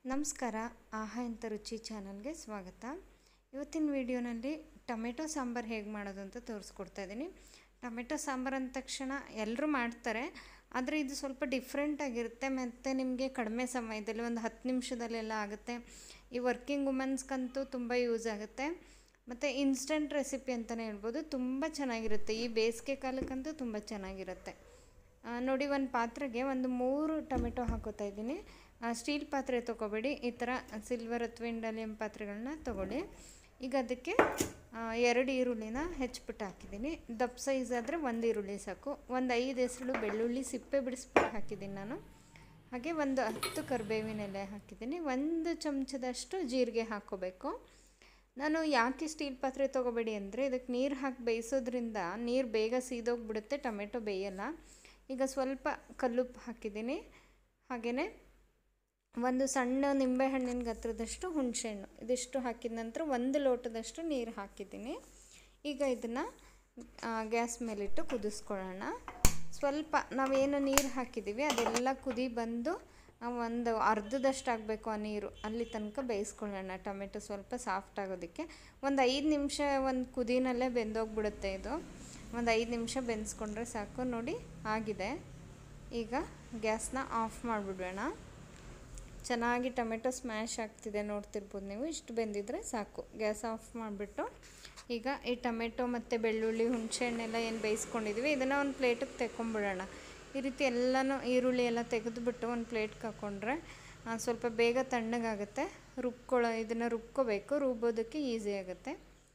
ನಮಸ್ಕಾರ ಆಹಾ ಎಂಥ ರುಚಿ ಚಾನಲ್ಗೆ ಸ್ವಾಗತ ಇವತ್ತಿನ ವಿಡಿಯೋನಲ್ಲಿ ಟೊಮೆಟೊ ಸಾಂಬಾರು ಹೇಗೆ ಮಾಡೋದು ಅಂತ ತೋರಿಸ್ಕೊಡ್ತಾ ಇದ್ದೀನಿ ಟೊಮೆಟೊ ಸಾಂಬಾರು ಅಂದ ತಕ್ಷಣ ಎಲ್ಲರೂ ಮಾಡ್ತಾರೆ ಆದರೆ ಇದು ಸ್ವಲ್ಪ ಡಿಫ್ರೆಂಟ್ ಆಗಿರುತ್ತೆ ಮತ್ತು ನಿಮಗೆ ಕಡಿಮೆ ಸಮಯದಲ್ಲಿ ಒಂದು ಹತ್ತು ನಿಮಿಷದಲ್ಲೆಲ್ಲ ಆಗುತ್ತೆ ಈ ವರ್ಕಿಂಗ್ ವುಮೆನ್ಸ್ಗಂತೂ ತುಂಬ ಯೂಸ್ ಆಗುತ್ತೆ ಮತ್ತು ಇನ್ಸ್ಟಂಟ್ ರೆಸಿಪಿ ಅಂತಲೇ ಹೇಳ್ಬೋದು ತುಂಬ ಚೆನ್ನಾಗಿರುತ್ತೆ ಈ ಬೇಸಿಗೆ ಕಾಲಕ್ಕಂತೂ ತುಂಬ ಚೆನ್ನಾಗಿರುತ್ತೆ ಆ, ನೋಡಿ ಒಂದು ಪಾತ್ರೆಗೆ ಒಂದು ಮೂರು ಟೊಮೆಟೊ ಹಾಕೋತಾ ಇದ್ದೀನಿ ಸ್ಟೀಲ್ ಪಾತ್ರೆ ತೊಗೋಬೇಡಿ ಈ ಥರ ಸಿಲ್ವರ್ ಅಥವಾ ಇಂಡಾಲಿಯಂ ಪಾತ್ರೆಗಳನ್ನ ತೊಗೊಳ್ಳಿ ಈಗ ಅದಕ್ಕೆ ಆ, ಎರಡು ಈರುಳ್ಳಿನ ಹೆಚ್ಚಿಬಿಟ್ಟು ಹಾಕಿದ್ದೀನಿ ದಪ್ಪ ಸೈಜ್ ಆದರೆ ಒಂದು ಈರುಳ್ಳಿ ಸಾಕು ಒಂದು ಐದು ಹೆಸರು ಬೆಳ್ಳುಳ್ಳಿ ಸಿಪ್ಪೆ ಬಿಡಿಸ್ಬಿಟ್ಟು ಹಾಕಿದ್ದೀನಿ ನಾನು ಹಾಗೆ ಒಂದು ಹತ್ತು ಕರಿಬೇವಿನ ಎಲೆ ಹಾಕಿದ್ದೀನಿ ಒಂದು ಚಮಚದಷ್ಟು ಜೀರಿಗೆ ಹಾಕ್ಕೋಬೇಕು ನಾನು ಯಾಕೆ ಸ್ಟೀಲ್ ಪಾತ್ರೆ ತೊಗೋಬೇಡಿ ಅಂದರೆ ಇದಕ್ಕೆ ನೀರು ಹಾಕಿ ಬೇಯಿಸೋದ್ರಿಂದ ನೀರು ಬೇಗ ಸೀದೋಗ್ಬಿಡುತ್ತೆ ಟೊಮೆಟೊ ಬೇಯಲ್ಲ ಈಗ ಸ್ವಲ್ಪ ಕಲ್ಲುಪ್ಪು ಹಾಕಿದ್ದೀನಿ ಹಾಗೆಯೇ ಒಂದು ಸಣ್ಣ ನಿಂಬೆಹಣ್ಣಿನ ಗಾತ್ರದಷ್ಟು ಹುಣಸೆಹಣ್ಣು ಇದಿಷ್ಟು ಹಾಕಿದ ನಂತರ ಒಂದು ಲೋಟದಷ್ಟು ನೀರು ಹಾಕಿದ್ದೀನಿ ಈಗ ಇದನ್ನು ಗ್ಯಾಸ್ ಮೇಲಿಟ್ಟು ಕುದಿಸ್ಕೊಳ್ಳೋಣ ಸ್ವಲ್ಪ ನಾವೇನು ನೀರು ಹಾಕಿದ್ದೀವಿ ಅದೆಲ್ಲ ಕುದಿ ಬಂದು ಆ, ಒಂದು ಅರ್ಧದಷ್ಟು ಆಗಬೇಕು ಆ ನೀರು ಅಲ್ಲಿ ತನಕ ಬೇಯಿಸ್ಕೊಳ್ಳೋಣ ಟೊಮೆಟೊ ಸ್ವಲ್ಪ ಸಾಫ್ಟ್ ಆಗೋದಕ್ಕೆ ಒಂದು ಐದು ನಿಮಿಷ ಒಂದು ಕುದಿನಲ್ಲೇ ಬೆಂದೋಗ್ಬಿಡುತ್ತೆ ಇದು ಒಂದು ಐದು ನಿಮಿಷ ಬೆನ್ಸ್ಕೊಂಡ್ರೆ ಸಾಕು ನೋಡಿ ಆಗಿದೆ ಈಗ ಗ್ಯಾಸ್ನ ಆಫ್ ಮಾಡಿಬಿಡೋಣ ಚೆನ್ನಾಗಿ ಟೊಮೆಟೊ ಸ್ಮ್ಯಾಶ್ ಆಗ್ತಿದೆ ನೋಡ್ತಿರ್ಬೋದು ನೀವು ಇಷ್ಟು ಬೆಂದಿದ್ರೆ ಸಾಕು ಗ್ಯಾಸ್ ಆಫ್ ಮಾಡಿಬಿಟ್ಟು ಈಗ ಈ ಟೊಮೆಟೊ ಮತ್ತು ಬೆಳ್ಳುಳ್ಳಿ ಹುಣಸೆಹಣ್ಣೆಲ್ಲ ಏನು ಬೇಯಿಸ್ಕೊಂಡಿದ್ದೀವಿ ಇದನ್ನು ಒಂದು ಪ್ಲೇಟಿಗೆ ತೆಕ್ಕೊಂಬಿಡೋಣ ಈ ರೀತಿ ಎಲ್ಲನೂ ಈರುಳ್ಳಿ ಎಲ್ಲ ತೆಗೆದುಬಿಟ್ಟು ಒಂದು ಪ್ಲೇಟ್ಗೆ ಹಾಕ್ಕೊಂಡ್ರೆ ಆ, ಸ್ವಲ್ಪ ಬೇಗ ತಣ್ಣಗಾಗುತ್ತೆ ರುಬ್ಕೊಳ್ಳೋ ಇದನ್ನು ರುಬ್ಕೋಬೇಕು ರುಬ್ಬೋದಕ್ಕೆ ಈಸಿ ಆಗುತ್ತೆ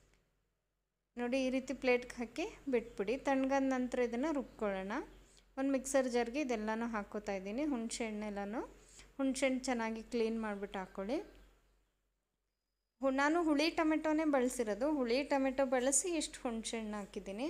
ನೋಡಿ ಈ ರೀತಿ ಪ್ಲೇಟ್ಗೆ ಹಾಕಿ ಬಿಟ್ಬಿಡಿ ತಣ್ಣಗಾದ ನಂತರ ಇದನ್ನು ರುಬ್ಕೊಳ್ಳೋಣ ಒಂದು ಮಿಕ್ಸರ್ ಜಾರ್ಗೆ ಇದೆಲ್ಲನೂ ಹಾಕ್ಕೋತಾ ಇದ್ದೀನಿ ಹುಣಸೆಹಣ್ಣೆಲ್ಲನೂ ಹುಣಸೆಹಣ್ಣು ಚೆನ್ನಾಗಿ ಕ್ಲೀನ್ ಮಾಡಿಬಿಟ್ಟು ಹಾಕ್ಕೊಳ್ಳಿ ಹು ನಾನು ಹುಳಿ ಟೊಮೆಟೊನೇ ಬಳಸಿರೋದು ಹುಳಿ ಟೊಮೆಟೊ ಬಳಸಿ ಇಷ್ಟು ಹುಣಸೆಹಣ್ಣು ಹಾಕಿದ್ದೀನಿ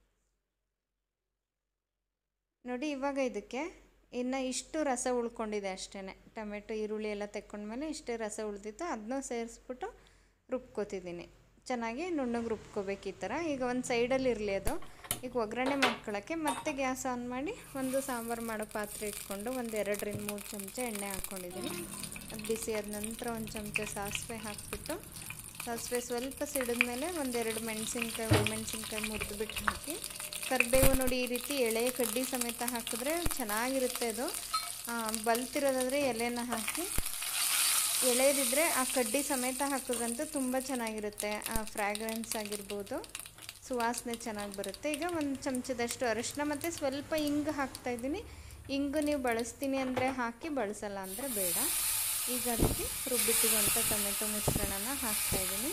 ನೋಡಿ ಇವಾಗ ಇದಕ್ಕೆ ಇನ್ನು ಇಷ್ಟು ರಸ ಉಳ್ಕೊಂಡಿದೆ ಅಷ್ಟೇ ಟೊಮೆಟೊ ಈರುಳ್ಳಿ ಎಲ್ಲ ತೆಕ್ಕೊಂಡ್ಮೇಲೆ ಇಷ್ಟೇ ರಸ ಉಳಿದಿತ್ತು ಅದನ್ನೂ ಸೇರಿಸ್ಬಿಟ್ಟು ರುಬ್ಕೋತಿದ್ದೀನಿ ಚೆನ್ನಾಗಿ ನುಣ್ಣಗೆ ರುಬ್ಕೋಬೇಕು ಈ ಥರ ಈಗ ಒಂದು ಸೈಡಲ್ಲಿ ಇರಲಿ ಅದು ಈಗ ಒಗ್ಗರಣೆ ಮಾಡ್ಕೊಳ್ಳೋಕ್ಕೆ ಮತ್ತೆ ಗ್ಯಾಸ್ ಆನ್ ಮಾಡಿ ಒಂದು ಸಾಂಬಾರು ಮಾಡೋ ಪಾತ್ರೆ ಇಟ್ಕೊಂಡು ಒಂದು ಎರಡರಿಂದ ಮೂರು ಚಮಚ ಎಣ್ಣೆ ಹಾಕ್ಕೊಂಡಿದ್ದೀನಿ ಅದು ಬಿಸಿ ಆದ ನಂತರ ಒಂದು ಚಮಚ ಸಾಸಿವೆ ಹಾಕಿಬಿಟ್ಟು ಸಾಸಿವೆ ಸ್ವಲ್ಪ ಸಿಡಿದ್ಮೇಲೆ ಒಂದೆರಡು ಮೆಣಸಿನ್ಕಾಯಿ ಒಣಮೆಣಸಿನ್ಕಾಯಿ ಮುರಿದ್ಬಿಟ್ಟು ಹಾಕಿ ಕರಿಬೇವು ನೋಡಿ ಈ ರೀತಿ ಎಳೆ ಕಡ್ಡಿ ಸಮೇತ ಹಾಕಿದ್ರೆ ಚೆನ್ನಾಗಿರುತ್ತೆ ಅದು ಆ, ಬಲ್ತಿರೋದಾದರೆ ಎಲೆನ ಹಾಕಿ ಎಳೆದಿದ್ದರೆ ಆ ಕಡ್ಡಿ ಸಮೇತ ಹಾಕಿದ್ರಂತೂ ತುಂಬ ಚೆನ್ನಾಗಿರುತ್ತೆ ಆ ಫ್ರ್ಯಾಗ್ರೆನ್ಸ್ ಆಗಿರ್ಬೋದು ಸುವಾಸನೆ ಚೆನ್ನಾಗಿ ಬರುತ್ತೆ ಈಗ ಒಂದು ಚಮಚದಷ್ಟು ಅರಿಶಿನ ಮತ್ತು ಸ್ವಲ್ಪ ಇಂಗು ಹಾಕ್ತಾಯಿದ್ದೀನಿ ಇಂಗು ನೀವು ಬಳಸ್ತೀನಿ ಅಂದರೆ ಹಾಕಿ ಬಳಸಲ್ಲ ಅಂದರೆ ಬೇಡ ಈಗ ಅದಕ್ಕೆ ರುಬ್ಬಿಟ್ಟಿರುವಂಥ ಟೊಮೆಟೊ ಮಿಶ್ರಣನ ಹಾಕ್ತಾಯಿದ್ದೀನಿ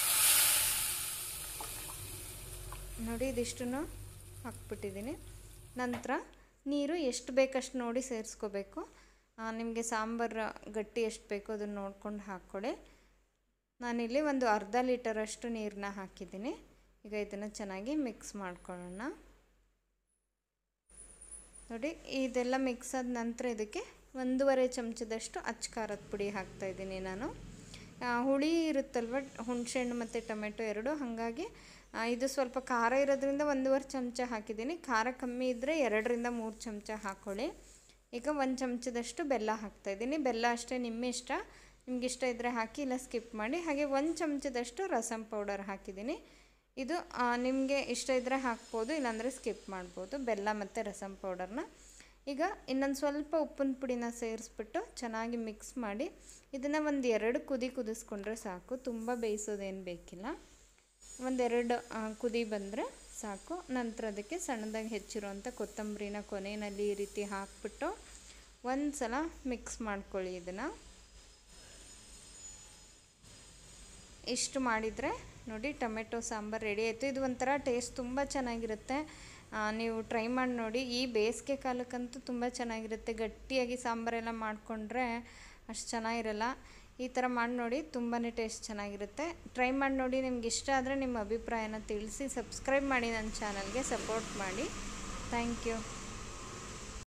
ನೋಡಿ ಇದಿಷ್ಟನ್ನು ಹಾಕ್ಬಿಟ್ಟಿದ್ದೀನಿ ನಂತರ ನೀರು ಎಷ್ಟು ಬೇಕಷ್ಟು ನೋಡಿ ಸೇರಿಸ್ಕೋಬೇಕು ನಿಮಗೆ ಸಾಂಬಾರು ಗಟ್ಟಿ ಎಷ್ಟು ಬೇಕೋ ಅದನ್ನು ನೋಡ್ಕೊಂಡು ಹಾಕ್ಕೊಳ್ಳಿ ನಾನಿಲ್ಲಿ ಒಂದು ಅರ್ಧ ಲೀಟರಷ್ಟು ನೀರನ್ನ ಹಾಕಿದ್ದೀನಿ ಈಗ ಇದನ್ನು ಚೆನ್ನಾಗಿ ಮಿಕ್ಸ್ ಮಾಡ್ಕೊಳ್ಳೋಣ ನೋಡಿ ಇದೆಲ್ಲ ಮಿಕ್ಸ್ ಆದ ನಂತರ ಇದಕ್ಕೆ ಒಂದೂವರೆ ಚಮಚದಷ್ಟು ಅಚ್ಚ ಖಾರದ ಪುಡಿ ಹಾಕ್ತಾಯಿದ್ದೀನಿ ನಾನು ಆ, ಹುಳಿ ಇರುತ್ತಲ್ವ ಹುಣಸೆಹಣ್ಣು ಮತ್ತು ಟೊಮೆಟೊ ಎರಡು ಹಾಗಾಗಿ ಆ, ಇದು ಸ್ವಲ್ಪ ಖಾರ ಇರೋದ್ರಿಂದ ಒಂದೂವರೆ ಚಮಚ ಹಾಕಿದ್ದೀನಿ ಖಾರ ಕಮ್ಮಿ ಇದ್ದರೆ ಎರಡರಿಂದ ಮೂರು ಚಮಚ ಹಾಕ್ಕೊಳ್ಳಿ ಈಗ ಒಂದು ಚಮಚದಷ್ಟು ಬೆಲ್ಲ ಹಾಕ್ತಾಯಿದ್ದೀನಿ ಬೆಲ್ಲ ಅಷ್ಟೇ ನಿಮ್ಮ ಇಷ್ಟ ನಿಮ್ಗೆ ಇಷ್ಟ ಇದ್ದರೆ ಹಾಕಿ ಇಲ್ಲ ಸ್ಕಿಪ್ ಮಾಡಿ ಹಾಗೆ ಒಂದು ಚಮಚದಷ್ಟು ರಸಂ ಪೌಡರ್ ಹಾಕಿದ್ದೀನಿ ಇದು ನಿಮಗೆ ಇಷ್ಟ ಇದ್ದರೆ ಹಾಕ್ಬೋದು ಇಲ್ಲಾಂದರೆ ಸ್ಕಿಪ್ ಮಾಡ್ಬೋದು ಬೆಲ್ಲ ಮತ್ತು ರಸಂ ಪೌಡರ್ನ ಈಗ ಇನ್ನೊಂದು ಸ್ವಲ್ಪ ಉಪ್ಪಿನ ಪುಡಿನ ಸೇರಿಸ್ಬಿಟ್ಟು ಚೆನ್ನಾಗಿ ಮಿಕ್ಸ್ ಮಾಡಿ ಇದನ್ನು ಒಂದು ಎರಡು ಕುದಿ ಕುದಿಸ್ಕೊಂಡ್ರೆ ಸಾಕು ತುಂಬ ಬೇಯಿಸೋದೇನು ಬೇಕಿಲ್ಲ ಒಂದೆರಡು ಆ, ಕುದಿ ಬಂದರೆ ಸಾಕು ನಂತರ ಅದಕ್ಕೆ ಸಣ್ಣದಾಗಿ ಹೆಚ್ಚಿರುವಂಥ ಕೊತ್ತಂಬರಿನ ಕೊನೆಯಲ್ಲಿ ಈ ರೀತಿ ಹಾಕ್ಬಿಟ್ಟು ಒಂದು ಸಲ ಮಿಕ್ಸ್ ಮಾಡ್ಕೊಳ್ಳಿ ಇದನ್ನು ಇಷ್ಟು ಮಾಡಿದರೆ ನೋಡಿ ಟೊಮೆಟೊ ಸಾಂಬಾರು ರೆಡಿ ಆಯಿತು ಇದು ಒಂಥರ ಟೇಸ್ಟ್ ತುಂಬ ಚೆನ್ನಾಗಿರುತ್ತೆ ಆ, ನೀವು ಟ್ರೈ ಮಾಡಿ ನೋಡಿ ಈ ಬೇಸಿಗೆ ಕಾಲಕ್ಕಂತೂ ತುಂಬ ಚೆನ್ನಾಗಿರುತ್ತೆ ಗಟ್ಟಿಯಾಗಿ ಸಾಂಬಾರೆಲ್ಲ ಮಾಡಿಕೊಂಡ್ರೆ ಅಷ್ಟು ಚೆನ್ನಾಗಿರಲ್ಲ ಈ ಥರ ಮಾಡಿ ನೋಡಿ ತುಂಬಾ ಟೇಸ್ಟ್ ಚೆನ್ನಾಗಿರುತ್ತೆ ಟ್ರೈ ಮಾಡಿ ನೋಡಿ ನಿಮ್ಗೆ ಇಷ್ಟ ಆದರೆ ನಿಮ್ಮ ಅಭಿಪ್ರಾಯನ ತಿಳಿಸಿ ಸಬ್ಸ್ಕ್ರೈಬ್ ಮಾಡಿ ನನ್ನ ಚಾನಲ್ಗೆ ಸಪೋರ್ಟ್ ಮಾಡಿ ಥ್ಯಾಂಕ್ ಯು